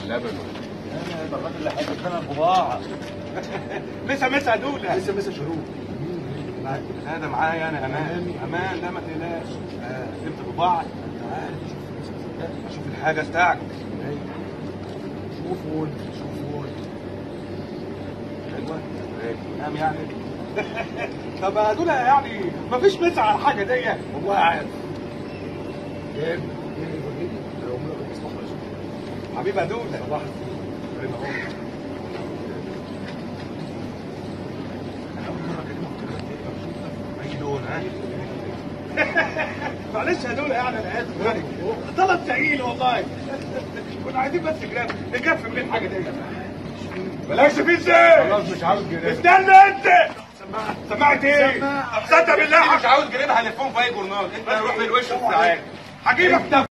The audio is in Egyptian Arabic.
اللبن انا ده الراجل اللي هيجيب لنا البضاعه مسا مسا دوله لسه لسه شروق لا ده معايا انا امان امان لا ما تقلقش جبت البضاعه اشوف الحاجه استعجل شوف فول شوف فول حلوه نعم يعني طب دول يعني مفيش مسا على الحاجه دي والله عارف جاب جاب الفرجيني لو عملك المصلحه حبيبي يا دوله صباح الخير انا اول مره اكلمك كده اي لون ها معلش يا دوله يعني انا اسف يعني طلب ثقيل والله كنا عايزين بس جرام نكفي من الحاجه دي بلاش في ازاي خلاص مش عاوز جنيه استنى انت سماعه سماعه ايه؟ سماعة. صدق بالله مش عاوز جريمه هنلفهم في اي جورنال انت روح للوش وتعالى هجيبك ده